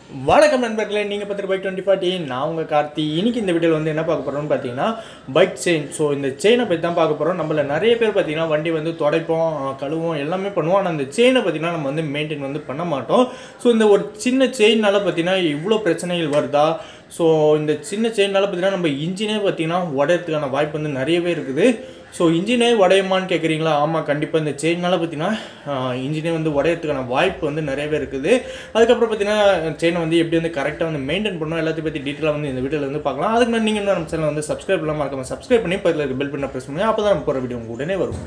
வணக்கம் நண்பர்களே நீங்கள் பார்த்துட்டு பைக் டுவெண்ட்டி ஃபார்ட்டி நான் உங்கள் கார்த்தி இன்னைக்கு இந்த வீடியோவில் வந்து என்ன பார்க்க போகிறோம்னு பார்த்தீங்கன்னா பைக் செயின் ஸோ இந்த செயினை பற்றி தான் பார்க்க போகிறோம் நம்மள நிறைய பேர் பார்த்தீங்கன்னா வண்டி வந்து துடைப்போம் அஹ், கழுவோம் எல்லாமே பண்ணுவோம் ஆனால் அந்த செயினை பார்த்தீங்கன்னா நம்ம வந்து மெயின்டைன் வந்து பண்ண மாட்டோம் ஸோ இந்த ஒரு சின்ன செயின்னால பார்த்தீங்கன்னா இவ்வளோ பிரச்சனைகள் வருதா ஸோ இந்த சின்ன செயின்னால பார்த்தீங்கன்னா நம்ம இன்ஜினே பார்த்தீங்கன்னா உடையறதுக்கான வாய்ப்பு வந்து நிறையவே இருக்குது ஸோ இன்ஜினே உடையுமான்னு கேட்குறீங்களா ஆமாம் கண்டிப்பாக இந்த செயின்னால பார்த்தீங்கன்னா இன்ஜினே வந்து உடையறதுக்கான வாய்ப்பு வந்து நிறையவே இருக்குது அதுக்கப்புறம் பார்த்தீங்கன்னா செயினை வந்து எப்படி வந்து கரெக்டாக வந்து மெயின்டைன் பண்ணணும் எல்லாத்தையும் பற்றி டீட்டெயிலாக வந்து இந்த வீடியோவில் வந்து பார்க்கலாம் அதுக்கு முன்னாடி நீங்கள் இன்னும் நம்ம சேனல் வந்து சப்ஸ்கிரைப் பண்ணாமல் மறக்காம சப்ஸ்கிரைப் பண்ணி பக்கத்தில் இருக்க பெல் பண்ண ப்ரெஸ் பண்ணி அப்போ தான் நம்ம போகிற வீடியோ உங்க உடனே வரும்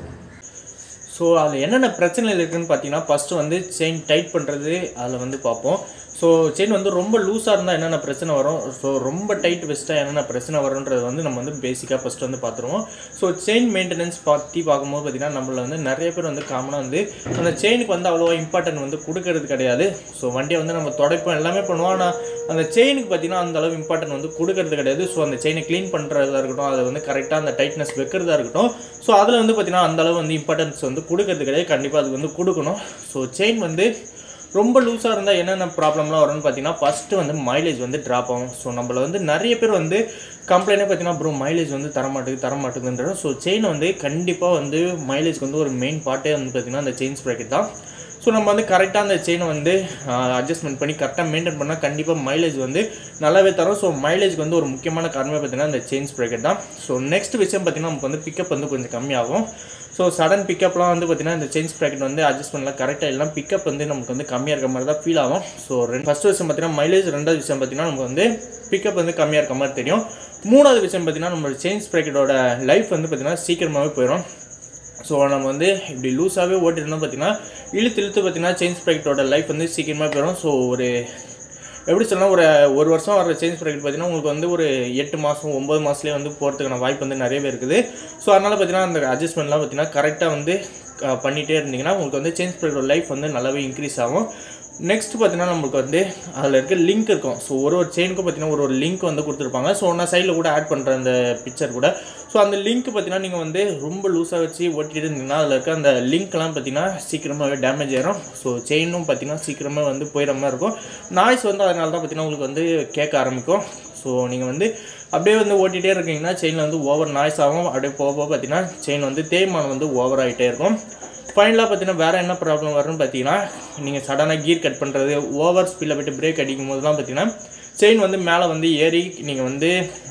ஸோ அதில் என்னென்ன பிரச்சனைகள் இருக்குதுன்னு பார்த்தீங்கன்னா ஃபஸ்ட்டு வந்து செயின் டைட் பண்ணுறது அதில் வந்து பார்ப்போம் ஸோ செயின் வந்து ரொம்ப லூஸாக இருந்தால் என்னென்ன பிரச்சனை வரும் ஸோ ரொம்ப டைட் வெஸ்ட்டாக என்னென்ன பிரச்சனை வரும்ன்றது வந்து நம்ம வந்து பேசிக்காக ஃபஸ்ட்டு வந்து பார்த்துருவோம் ஸோ செயின் மெயின்டெனன்ஸ் பற்றி பார்க்கும்போது பார்த்தீங்கன்னா நம்மள வந்து நிறைய பேர் வந்து காமனாக வந்து அந்த செயினுக்கு வந்து அவ்வளோவா இம்பார்ட்டன்ட் வந்து கொடுக்கறது கிடையாது ஸோ வண்டியை வந்து நம்ம துடைப்போம் எல்லாமே பண்ணுவோம் ஆனால் அந்த செயினுக்கு பார்த்தீங்கன்னா அந்த அளவு இம்பார்ட்டன்ட் வந்து கொடுக்கறது கிடையாது ஸோ அந்த செயினை க்ளீன் பண்ணுறதா இருக்கட்டும் அதை வந்து கரெக்டாக அந்த டைட்னஸ் வைக்கிறதா இருக்கட்டும் ஸோ அதில் வந்து பார்த்தீங்கன்னா அந்த அளவு வந்து இம்பார்ட்டன்ஸ் வந்து கொடுக்கறது கிடையாது கண்டிப்பாக அதுக்கு வந்து கொடுக்கணும் ஸோ செயின் வந்து ரொம்ப லூஸாக இருந்தால் என்னென்ன ப்ராப்ளம்லாம் வரும்னு பார்த்தீங்கன்னா ஃபஸ்ட்டு வந்து மைலேஜ் வந்து ட்ராப் ஆகும் ஸோ நம்மள வந்து நிறைய பேர் வந்து கம்ப்ளைண்ட்டே பார்த்தீங்கன்னா ப்ரோ மைலேஜ் வந்து தர மாட்டேங்குது தர மாட்டேங்குதுன்றோம் ஸோ செயின் வந்து கண்டிப்பாக வந்து மைலேஜ்க்கு வந்து ஒரு மெயின் பார்ட்டே வந்து பார்த்தீங்கன்னா அந்த செயின் ஸ்ப்ராக்கெட் தான் ஸோ நம்ம வந்து கரெக்டாக அந்த செயினை வந்து அட்ஜஸ்ட்மெண்ட் பண்ணி கரெக்டாக மெயின்டைன் பண்ணால் கண்டிப்பாக மைலேஜ் வந்து நல்லாவே தரும் ஸோ மைலேஜ்க்கு வந்து ஒரு முக்கியமான காரணமே பார்த்தீங்கன்னா அந்த செயின் ஸ்ப்ராக்கெட் தான் ஸோ நெக்ஸ்ட் விஷயம் பார்த்தீங்கன்னா நமக்கு வந்து பிக்கப் வந்து கொஞ்சம் கம்மியாகும் ஸோ சடன் பிக்கப்லாம் வந்து பார்த்தீங்கன்னா இந்த செயின் ஸ்ப்ராக்கெட் வந்து அட்ஜஸ்ட்மெண்ட்லாம் கரெக்டாக எல்லாம் பிக்கப் வந்து நமக்கு வந்து கம்மியாக இருக்க மாதிரி தான் ஃபீல் ஆகும் ஸோ ரெண்டு ஃபஸ்ட் விஷயம் பார்த்தீங்கன்னா மைலேஜ் ரெண்டாவது விஷயம் பார்த்தீங்கன்னா நமக்கு வந்து பிக்கப் வந்து கம்மியாக இருக்க மாதிரி தெரியும் மூணாவது விஷயம் பார்த்தீங்கன்னா நம்ம செயின் ஸ்ப்ராக்கெட்டோட லைஃப் வந்து பார்த்தீங்கன்னா சீக்கிரமாகவே போயிடும் ஸோ நம்ம வந்து இப்படி லூஸாகவே ஓட்டிருந்தோம் பார்த்தீங்கன்னா இழுத்து இழுத்து பார்த்தீங்கன்னா செயின் ஸ்ப்ராக்கெட்டோட லைஃப் வந்து சீக்கிரமாக போயிடும் ஸோ ஒரு எப்படி சொல்லலாம் ஒரு ஒரு வருஷம் வர சேஞ்ச் ப்ராக்கெட் பார்த்தீங்கன்னா உங்களுக்கு வந்து ஒரு எட்டு மாதம் ஒம்பது மாதத்துலேயே வந்து போகிறதுக்கான வாய்ப்பு வந்து நிறையவே இருக்குது ஸோ அதனால் பார்த்தீங்கன்னா அந்த அட்ஜஸ்ட்மெண்ட்லாம் பார்த்தீங்கன்னா கரெக்டாக வந்து அஹ், பண்ணிகிட்டே இருந்தீங்கன்னா உங்களுக்கு வந்து சேஞ்ச் ப்ராக்கெட்டோட லைஃப் வந்து நல்லாவே இன்க்ரீஸ் ஆகும் நெக்ஸ்ட் பார்த்தீங்கன்னா நம்மளுக்கு வந்து அதில் இருக்க லிங்க் இருக்கும் ஸோ ஒரு ஒரு செயினுக்கும் பார்த்தீங்கன்னா ஒரு ஒரு லிங்க் வந்து கொடுத்துருப்பாங்க ஸோ நான் சைடில் கூட ஆட் பண்ணுறேன் அந்த பிக்சர் கூட ஸோ அந்த லிங்க் பார்த்தீங்கன்னா நீங்கள் வந்து ரொம்ப லூஸாக வச்சு ஓட்டிட்டு இருந்தீங்கன்னா அதில் இருக்க அந்த லிங்க்லாம் பார்த்தீங்கன்னா சீக்கிரமாகவே டேமேஜ் ஆயிரும் ஸோ செயினும் பார்த்தீங்கன்னா சீக்கிரமாக வந்து போயிடுற மாதிரி இருக்கும் நாய்ஸ் வந்து அதனால தான் பார்த்தீங்கன்னா உங்களுக்கு வந்து கேட்க ஆரம்பிக்கும் ஸோ நீங்கள் வந்து அப்படியே வந்து ஓட்டிகிட்டே இருக்கீங்கன்னா செயினில் வந்து ஓவர் நாய்ஸ் ஆகும் அப்படியே போக போக பார்த்தீங்கன்னா செயின் வந்து தேய்மானம் வந்து ஓவர் ஆகிட்டே இருக்கும் ஃபைனலாக பார்த்தீங்கன்னா வேறு என்ன ப்ராப்ளம் வரும்னு பார்த்தீங்கன்னா நீங்கள் சடனாக கீர் கட் பண்ணுறது ஓவர் ஸ்பீடில் போய்ட்டு பிரேக் அடிக்கும் போதுலாம் பார்த்தீங்கன்னா செயின் வந்து மேலே வந்து ஏறி நீங்கள் வந்து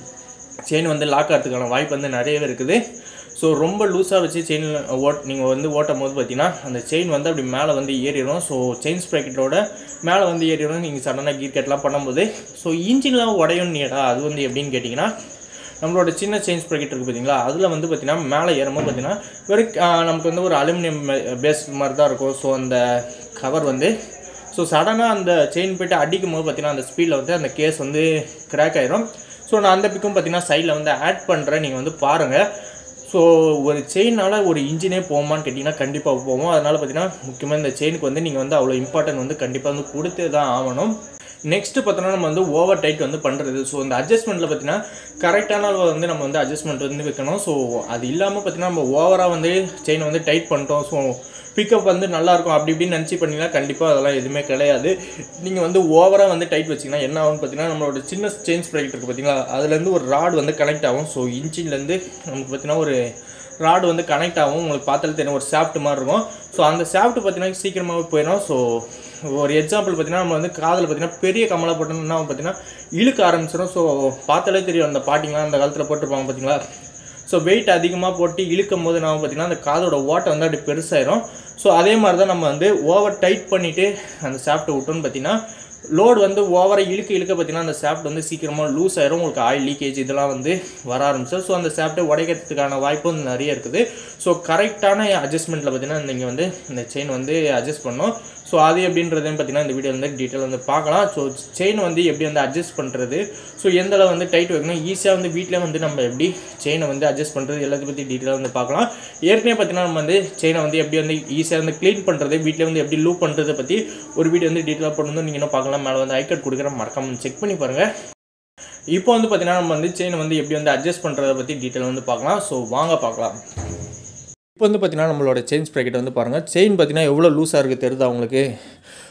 செயின் வந்து லாக் ஆகிறதுக்கான வாய்ப்பு வந்து நிறையவே இருக்குது ஸோ ரொம்ப லூஸாக வச்சு செயின் ஓட் நீங்கள் வந்து ஓட்டும் போது பார்த்தீங்கன்னா அந்த செயின் வந்து அப்படி மேலே வந்து ஏறிடும் ஸோ செயின் ஸ்ப்ராக்கெட்டோட மேலே வந்து ஏறிடும் நீங்கள் சடனாக கீர் கட்லாம் பண்ணும்போது ஸோ இன்ஜின்லாம் உடையும் நீடா அது வந்து எப்படின்னு கேட்டிங்கன்னா நம்மளோட சின்ன செயின் ஸ்ப்ராக்கெட் இருக்குது பார்த்தீங்களா அதில் வந்து பார்த்தீங்கன்னா மேலே ஏறும்போது பார்த்தீங்கன்னா வெறும் ஆஹ், நமக்கு வந்து ஒரு அலுமினியம் பேஸ் மாதிரி தான் இருக்கும் ஸோ அந்த கவர் வந்து ஸோ சடனாக அந்த செயின் போயிட்டு அடிக்கும் போது பார்த்தீங்கன்னா அந்த ஸ்பீடில் வந்து அந்த கேஸ் வந்து கிராக் ஆயிரும் ஸோ நான் அந்த பிக்கும் பார்த்தீங்கன்னா சைடில் வந்து ஆட் பண்ணுறேன் நீங்கள் வந்து பாருங்கள் ஸோ ஒரு செயினால் ஒரு இன்ஜினே போகுமான்னு கேட்டிங்கன்னா கண்டிப்பாக போவோம் அதனால் பார்த்தீங்கன்னா முக்கியமாக இந்த செயினுக்கு வந்து நீங்கள் வந்து அவ்வளோ இம்பார்ட்டன்ட் வந்து கண்டிப்பாக வந்து கொடுத்தே தான் ஆகணும் நெக்ஸ்ட்டு பார்த்தோன்னா நம்ம வந்து ஓவர் டைட் வந்து பண்ணுறது ஸோ இந்த அட்ஜஸ்ட்மெண்ட்டில் பார்த்தீங்கன்னா கரெக்டான அளவு வந்து நம்ம வந்து அட்ஜஸ்ட்மெண்ட் வந்து வைக்கணும் ஸோ அது இல்லாமல் பார்த்தீங்கன்னா நம்ம ஓவராக வந்து செயினை வந்து டைட் பண்ணிட்டோம் ஸோ பிக்கப் வந்து நல்லா இருக்கும் அப்படி இப்படின்னு நினச்சி பண்ணிங்கன்னா கண்டிப்பாக அதெல்லாம் எதுவுமே கிடையாது நீங்கள் வந்து ஓவராக வந்து டைட் வச்சிங்கன்னா என்ன ஆகும்னு பார்த்தீங்கன்னா நம்மளோட சின்ன சேஞ்ச் ப்ராக்கெட் இருக்குது பார்த்தீங்களா அதுலேருந்து ஒரு ராட் வந்து கனெக்ட் ஆகும் ஸோ இன்ச்சின்லேருந்து நமக்கு பார்த்தீங்கன்னா ஒரு ராடு வந்து கனெக்ட் ஆகும் உங்களுக்கு பார்த்தாலே தெரியும் ஒரு சாஃப்ட் மாதிரி இருக்கும் ஸோ அந்த சாஃப்ட் பார்த்தீங்கன்னா சீக்கிரமாகவே போயிடும் ஸோ ஒரு எக்ஸாம்பிள் பார்த்தீங்கன்னா நம்ம வந்து காதில் பார்த்தீங்கன்னா பெரிய கமலை போட்டோம்னா பார்த்தீங்கன்னா இழுக்க ஆரம்பிச்சிடும் ஸோ பார்த்தாலே தெரியும் அந்த பாட்டிங்களாம் அந்த காலத்தில் போட்டிருப்பாங்க பார்த்தீங்களா ஸோ வெயிட் அதிகமாக போட்டு இழுக்கும் போது நம்ம பார்த்தீங்கன்னா அந்த காதோட ஓட்டை வந்து அப்படி பெருசாயிரும் ஸோ அதே மாதிரி தான் நம்ம வந்து ஓவர் டைட் பண்ணிவிட்டு அந்த சாஃப்ட்டை விட்டோன்னு பார்த்தீங்கன்னா லோடு வந்து ஓவராக இழுக்க இழுக்க பார்த்தீங்கன்னா அந்த சாஃப்ட் வந்து சீக்கிரமாக லூஸ் ஆயிரும் உங்களுக்கு ஆயில் லீக்கேஜ் இதெல்லாம் வந்து வர ஆரம்பிச்சிடும் ஸோ அந்த சாஃப்ட்டை உடைக்கிறதுக்கான வாய்ப்பு வந்து நிறைய இருக்குது ஸோ கரெக்டான அட்ஜஸ்ட்மெண்ட்டில் பார்த்தீங்கன்னா நீங்கள் வந்து இந்த செயின் வந்து அட்ஜஸ்ட் பண்ணணும் ஸோ அது எப்படின்றதையும் பார்த்தீங்கன்னா இந்த வீடியோ வந்து டீட்டெயில் வந்து பார்க்கலாம் ஸோ செயின் வந்து எப்படி வந்து அட்ஜஸ்ட் பண்ணுறது ஸோ எந்த அளவு வந்து டைட் வைக்கணும் ஈஸியாக வந்து வீட்டிலே வந்து நம்ம எப்படி செயினை வந்து அட்ஜஸ்ட் பண்ணுறது எல்லாத்தையும் பற்றி டீட்டெயிலாக வந்து பார்க்கலாம் ஏற்கனவே பார்த்தீங்கன்னா நம்ம வந்து செயினை வந்து எப்படி வந்து ஈஸியாக வந்து க்ளீன் பண்ணுறது வீட்டில் வந்து எப்படி லூப் பண்ணுறதை பற்றி ஒரு வீடியோ வந்து டீட்டெயிலாக போட்டு நீங்கள் இன்னும் பார்க்கலாம் மேலே வந்து ஐக்கட் கொடுக்குற மறக்காம செக் பண்ணி பாருங்கள் இப்போ வந்து பார்த்தீங்கன்னா நம்ம வந்து செயினை வந்து எப்படி வந்து அட்ஜஸ்ட் பண்ணுறதை பற்றி டீட்டெயில் வந்து பார்க்கலாம் ஸோ வாங்க பார்க்கலாம் இப்போ வந்து பார்த்தீங்கன்னா நம்மளோட செயின் ஸ்ப்ராக்கெட் வந்து பாருங்கள் செயின் பார்த்தீங்கன்னா எவ்வளோ லூஸாக இருக்குது தெரியுதா உங்களுக்கு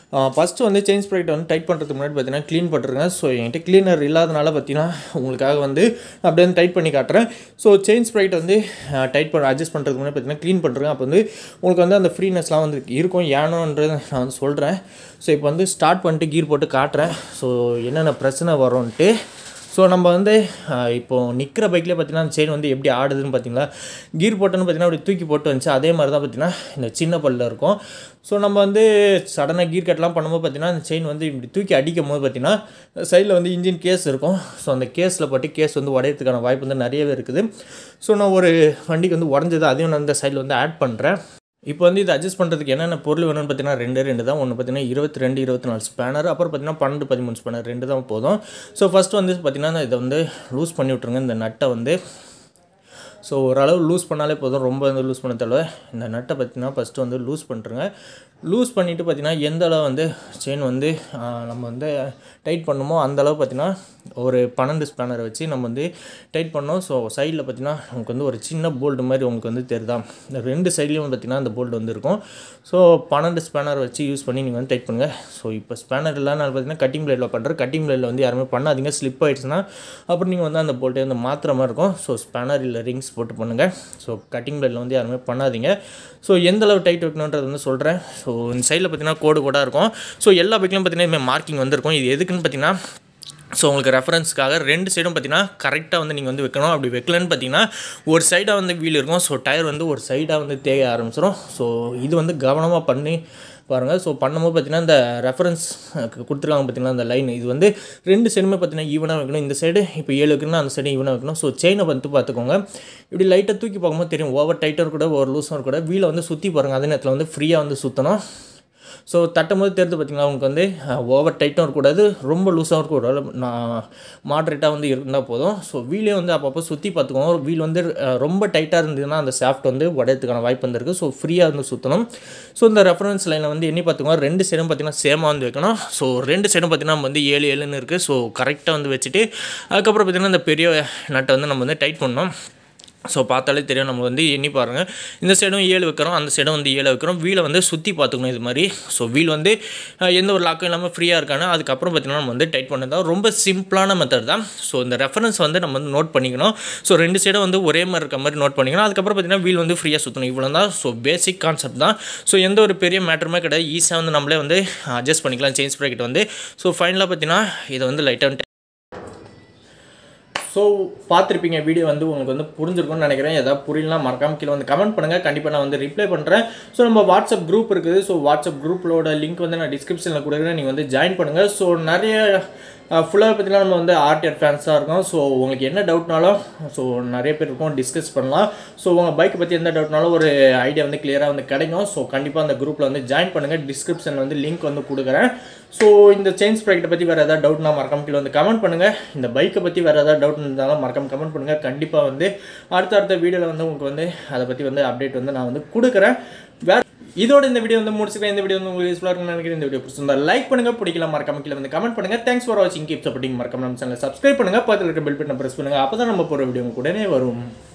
ஃபஸ்ட்டு வந்து செயின் ஸ்ப்ரைட்டை வந்து டைட் பண்ணுறதுக்கு முன்னாடி பார்த்தீங்கன்னா க்ளீன் பண்ணிருங்க ஸோ என்கிட்ட க்ளீனர் இல்லாதனால பார்த்தீங்கன்னா உங்களுக்காக வந்து அப்படியே வந்து டைட் பண்ணி காட்டுறேன் ஸோ செயின் ஸ்ப்ரைட் வந்து டைட் பண்ண அட்ஜஸ்ட் பண்ணுறதுக்கு முன்னாடி பார்த்தீங்கன்னா க்ளீன் பண்ணுறேன் அப்போ வந்து உங்களுக்கு வந்து அந்த ஃப்ரீனஸ்லாம் வந்து இருக்கும் ஏனோன்றது நான் வந்து சொல்கிறேன் ஸோ இப்போ வந்து ஸ்டார்ட் பண்ணிட்டு கீர் போட்டு காட்டுறேன் ஸோ என்னென்ன பிரச்சனை வரும்ன்ட்டு ஸோ நம்ம வந்து ஆஹ், இப்போ நிற்கிற பைக்லேயே பார்த்தீங்கன்னா அந்த செயின் வந்து எப்படி ஆடுதுன்னு பார்த்தீங்களா கீர் போட்டோன்னு பார்த்தீங்கன்னா அப்படி தூக்கி போட்டு வந்துச்சு அதே மாதிரி தான் பார்த்தீங்கன்னா இந்த சின்ன பல்லில் இருக்கும் ஸோ நம்ம வந்து சடனாக கீர் கட்லாம் பண்ணும்போது பார்த்தீங்கன்னா அந்த செயின் வந்து இப்படி தூக்கி அடிக்கும் போது பார்த்தீங்கன்னா சைடில் வந்து இன்ஜின் கேஸ் இருக்கும் ஸோ அந்த கேஸில் பட்டு கேஸ் வந்து உடையறதுக்கான வாய்ப்பு வந்து நிறையவே இருக்குது ஸோ நான் ஒரு வண்டிக்கு வந்து உடஞ்சது அதையும் நான் இந்த சைடில் வந்து ஆட் பண்ணுறேன் இப்போ வந்து இது அட்ஜஸ்ட் பண்ணுறதுக்கு என்னென்ன பொருள் வேணும்னு பார்த்தீங்கன்னா ரெண்டு ரெண்டு தான் ஒன்று பார்த்தீங்கன்னா இருபத்தி ரெண்டு இருபத்தி நாலு ஸ்பேனர் அப்புறம் பார்த்தீங்கன்னா பன்னெண்டு பதிமூணு ஸ்பேனர் ரெண்டு தான் போதும் ஸோ ஃபஸ்ட்டு வந்து பார்த்தீங்கன்னா இதை வந்து லூஸ் பண்ணி விட்ருங்க இந்த நட்டை வந்து ஸோ ஓரளவு லூஸ் பண்ணாலே போதும் ரொம்ப வந்து லூஸ் பண்ண தேவை இந்த நட்டை பார்த்தீங்கன்னா ஃபஸ்ட்டு வந்து லூஸ் பண்ணுறேங்க லூஸ் பண்ணிவிட்டு பார்த்தீங்கன்னா எந்த அளவு வந்து செயின் வந்து ஆ, நம்ம வந்து டைட் பண்ணுமோ அந்த அளவு பார்த்தீங்கன்னா ஒரு பன்னெண்டு ஸ்பேனரை வச்சு நம்ம வந்து டைட் பண்ணோம் ஸோ சைடில் பார்த்தீங்கன்னா நமக்கு வந்து ஒரு சின்ன போல்டு மாதிரி உங்களுக்கு வந்து தெரியுதா இந்த ரெண்டு சைட்லேயும் பார்த்தீங்கன்னா அந்த போல்டு வந்து இருக்கும் ஸோ பன்னெண்டு ஸ்பேனர் வச்சு யூஸ் பண்ணி நீங்கள் வந்து டைட் பண்ணுங்கள் ஸோ இப்போ ஸ்பேனர் இல்லாமல் பார்த்தீங்கன்னா கட்டிங் பிளேடில் பண்ணுறேன் கட்டிங் பிளேடில் வந்து யாருமே பண்ணாதீங்க ஸ்லிப் ஆயிடுச்சுன்னா அப்புறம் நீங்கள் வந்து அந்த போல்ட்டை வந்து மாற்றுற மாதிரி இருக்கும் ஸோ ஸ்பேனர் இல்லை ரிங்ஸ் போட்டு பண்ணுங்கள் ஸோ கட்டிங் பிளேடில் வந்து யாருமே பண்ணாதீங்க ஸோ எந்த அளவு டைட் வைக்கணுன்றது வந்து சொல்கிறேன் ஸோ இந்த சைடில் பார்த்தீங்கன்னா கோடு கோடாக இருக்கும் ஸோ எல்லா பைக்லையும் பார்த்தீங்கன்னா மார்க்கிங் வந்திருக்கும் இது எதுக்குன்னு பார்த்தீங்கன்னா ஸோ உங்களுக்கு ரெஃபரன்ஸ்க்காக ரெண்டு சைடும் பார்த்தீங்கன்னா கரெக்டாக வந்து நீங்கள் வந்து வைக்கணும் அப்படி வைக்கலன்னு பார்த்தீங்கன்னா ஒரு சைடாக வந்து வீல் இருக்கும் ஸோ டயர் வந்து ஒரு சைடாக வந்து தேய ஆரம்பிச்சிடும் ஸோ இது வந்து கவனமாக பண்ணி பாருங்கள் ஸோ பண்ணும்போது பார்த்தீங்கன்னா இந்த ரெஃபரன்ஸ் கொடுத்துருக்காங்க பார்த்தீங்கன்னா அந்த லைன் இது வந்து ரெண்டு சைடுமே பார்த்தீங்கன்னா ஈவனாக வைக்கணும் இந்த சைடு இப்போ ஏழு வைக்கணும் அந்த சைடு ஈவனாக வைக்கணும் ஸோ செயினை வந்து பார்த்துக்கோங்க இப்படி லைட்டாக தூக்கி பார்க்கும்போது தெரியும் ஓவர் டைட்டாக கூட ஓவர் லூஸாக கூட வீலை வந்து சுற்றி பாருங்கள் அதே நேரத்தில் வந்து ஃப்ரீயாக வந்து சுற்றணும் ஸோ தட்டும் போது தெரிஞ்சு பார்த்தீங்களா உங்களுக்கு வந்து ஓவர் டைட்டும் இருக்கக்கூடாது ரொம்ப லூஸாகவும் இருக்கக்கூடாது நான் மாட்ரேட்டாக வந்து இருந்தால் போதும் ஸோ வீலே வந்து அப்பப்போ சுற்றி பார்த்துக்கோங்க வீல் வந்து அஹ், ரொம்ப டைட்டாக இருந்ததுன்னா அந்த சாஃப்ட் வந்து உடையத்துக்கான வாய்ப்பு வந்துருக்கு ஸோ ஃப்ரீயாக வந்து சுற்றணும் ஸோ இந்த ரெஃபரன்ஸ் லைனில் வந்து எண்ணி பார்த்துக்கோங்க ரெண்டு சைடும் பார்த்தீங்கன்னா சேமாக வந்து வைக்கணும் ஸோ ரெண்டு சைடும் பார்த்தீங்கன்னா நம்ம வந்து ஏழு ஏழுன்னு இருக்குது ஸோ கரெக்டாக வந்து வச்சுட்டு அதுக்கப்புறம் பார்த்தீங்கன்னா இந்த பெரிய நட்டை வந்து நம்ம வந்து டைட் பண்ணோம் ஸோ பார்த்தாலே தெரியும் நம்ம வந்து எண்ணி பாருங்கள் இந்த சைடும் ஏழு வைக்கிறோம் அந்த சைடும் வந்து ஏழு வைக்கிறோம் வீலை வந்து சுற்றி பார்த்துக்கணும் இது மாதிரி ஸோ வீல் வந்து அஹ், எந்த ஒரு லாக்கும் இல்லாமல் ஃப்ரீயாக இருக்கானு அதுக்கப்புறம் பார்த்தீங்கன்னா நம்ம வந்து டைட் பண்ணதான் ரொம்ப சிம்பிளான மெத்தட் தான் ஸோ இந்த ரெஃபரன்ஸ் வந்து நம்ம வந்து நோட் பண்ணிக்கணும் ஸோ ரெண்டு சைடும் வந்து ஒரே மாதிரி இருக்க மாதிரி நோட் பண்ணிக்கணும் அதுக்கப்புறம் பார்த்தீங்கன்னா வீல் வந்து ஃப்ரீயாக சுற்றணும் இவ்வளோ தான் ஸோ பேசிக் கான்செப்ட் தான் ஸோ எந்த ஒரு பெரிய மேட்டருமே கிடையாது ஈஸியாக வந்து நம்மளே வந்து அட்ஜஸ்ட் பண்ணிக்கலாம் சேஞ்ச் ப்ராக்கெட் வந்து ஸோ ஃபைனலாக பார்த்தீங்கன்னா இதை வந்து லைட்டாக ஸோ பார்த்துருப்பீங்க வீடியோ வந்து உங்களுக்கு வந்து புரிஞ்சிருக்கும்னு நினைக்கிறேன் ஏதாவது புரியலாம் மறக்காம கீழே வந்து கமெண்ட் பண்ணுங்கள் கண்டிப்பாக நான் வந்து ரிப்ளை பண்ணுறேன் ஸோ நம்ம வாட்ஸ்அப் குரூப் இருக்குது ஸோ வாட்ஸ்அப் குரூப்போட லிங்க் வந்து நான் டிஸ்கிரிப்ஷனில் கொடுக்குறேன் நீங்கள் வந்து ஜாயின் பண்ணுங்கள் ஸோ நிறைய ஃபுல்லாக பார்த்தீங்கன்னா நம்ம வந்து ஆர்டிஆர் ஃபேன்ஸாக இருக்கோம் ஸோ உங்களுக்கு என்ன டவுட்னாலும் ஸோ நிறைய பேர் இருக்கும் டிஸ்கஸ் பண்ணலாம் ஸோ உங்கள் பைக்கை பற்றி எந்த டவுட்னாலும் ஒரு ஐடியா வந்து கிளியராக வந்து கிடைக்கும் ஸோ கண்டிப்பாக அந்த குரூப்பில் வந்து ஜாயின் பண்ணுங்கள் டிஸ்கிரிப்ஷனில் வந்து லிங்க் வந்து கொடுக்குறேன் ஸோ இந்த சேஞ்ச் ப்ராக்கெட்டை பற்றி வேறு ஏதாவது டவுட்னா மறக்காம கீழே வந்து கமெண்ட் பண்ணுங்கள் இந்த பைக்கை பற்றி வேறு ஏதாவது டவுட் இருந்தாலும் மறக்காம கமெண்ட் பண்ணுங்கள் கண்டிப்பாக வந்து அடுத்த அடுத்த வீடியோவில் வந்து உங்களுக்கு வந்து அதை பற்றி வந்து அப்டேட் வந்து நான் வந்து கொடுக்குறேன் வேறு இதோட இந்த வீடியோ வந்து முடிச்சுக்கிறேன் இந்த வீடியோ வந்து உங்களுக்கு யூஸ்ஃபுல்லாக இருக்கும்னு நினைக்கிறேன் இந்த வீடியோ பிடிச்சிருந்தா லைக் பண்ணுங்க பிடிக்கல மறக்காம கீழே வந்து கமெண்ட் பண்ணுங்க தேங்க்ஸ் ஃபார் வாட்சிங் கீப் சப்போர்ட்டிங் மறக்காம நம்ம சேனல் சப்ஸ்கிரைப் பண்ணுங்க பக்கத்தில் இருக்க பெல் பட்டன் பிரஸ் பண்ணுங்க அப்போ தான் நம்ம போகிற வீடியோ உடனே வரும்